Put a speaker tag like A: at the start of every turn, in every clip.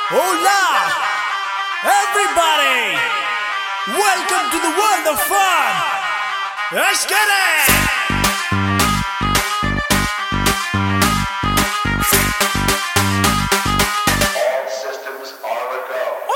A: Hola! Everybody! Welcome to the world of fun! Let's get it!
B: All systems are a go.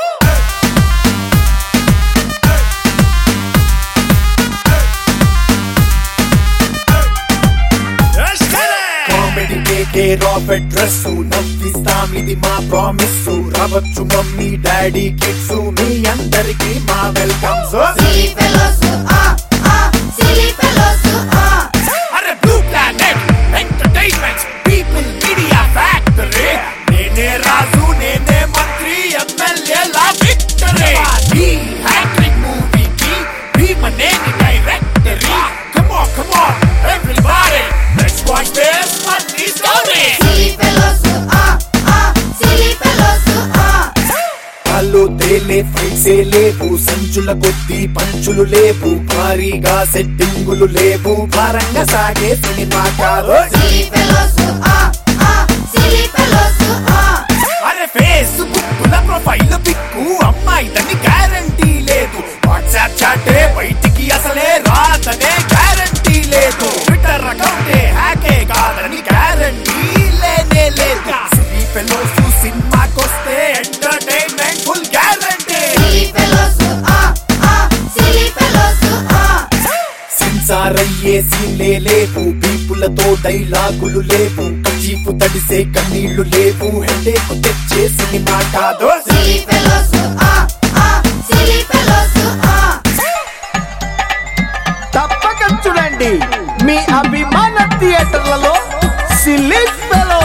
A: Let's get it!
C: Comedy కేకే Robert dress నవ్విస్తాం ఇది మా promise రావచ్చు mummy daddy kids మీ అందరికి మా welcome
D: Silly fellows, ah, ah, silly fellows, ah.
C: అరే Blue Planet Entertainment People Media Factory నేనే రాజు నేనే మంత్రి ఎమ్మెల్యే లా విక్టరీ ఈ హ్యాట్రిక్ మూవీకి Bheemaneni directory come on come on everybody let's watch this funny story
D: Silly fellows, ah, ah, silly fellows, ah.
C: కాల్లో తేలే ఫైట్సే లేవు సంచుల కొద్ది పంచులు లేవు భారీగా సెట్టింగులు లేవు భారంగా సాగే సినిమా కాదు
D: Silly fellows, ah, ah, silly fellows, ah.
C: అరే ఫేస్బుక్ ల ప్రొఫైల్ పిక్కు అమ్మాయిదని గ్యారంటీ లేదు వాట్సాప్ చాటే బయటికి అసలే రాదనే గ్యారంటీ లేదు ట్విట్టర్ అకౌంటే హ్యాకే కాదని గ్యారంటీ లేనే లేదు సినీ ఫెలోస్ సినిమాకొస్తే entertainment full guarantee
D: Silly fellows, ah, ah, silly fellows, ah.
C: Censor అయ్యే సీన్లే లేవు పీపులతో డైలాగులు లేవు చీపు తడిసే కన్నీళ్లు లేవు హెడేకు తెచ్చే సినిమా కాదు
D: Silly fellows, ah, ah, silly fellows, ah.
E: తప్పక చూడండి మీ అభిమాన థియేటర్లలో సిల్లీ ఫెలో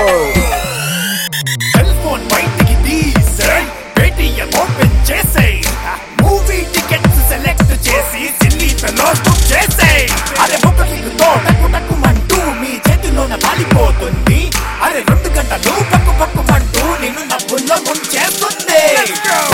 C: సెల్ ఫోన్ బయటికి తీసే పేటిఎం ఓపెన్ చేసే మూవీ టికెట్స్ సెలెక్ట్ చేసి సిల్లీ ఫెలోస్ బుక్ చేసే అరే ఒక తో టక్కు టక్కుమంటూ మీ చేతిలోన పాలిపోతుంది అరే రెండు గంటలు పక్కు పక్కుమంటూ నిన్ను నవ్వుల్లో ముంచేస్తుంది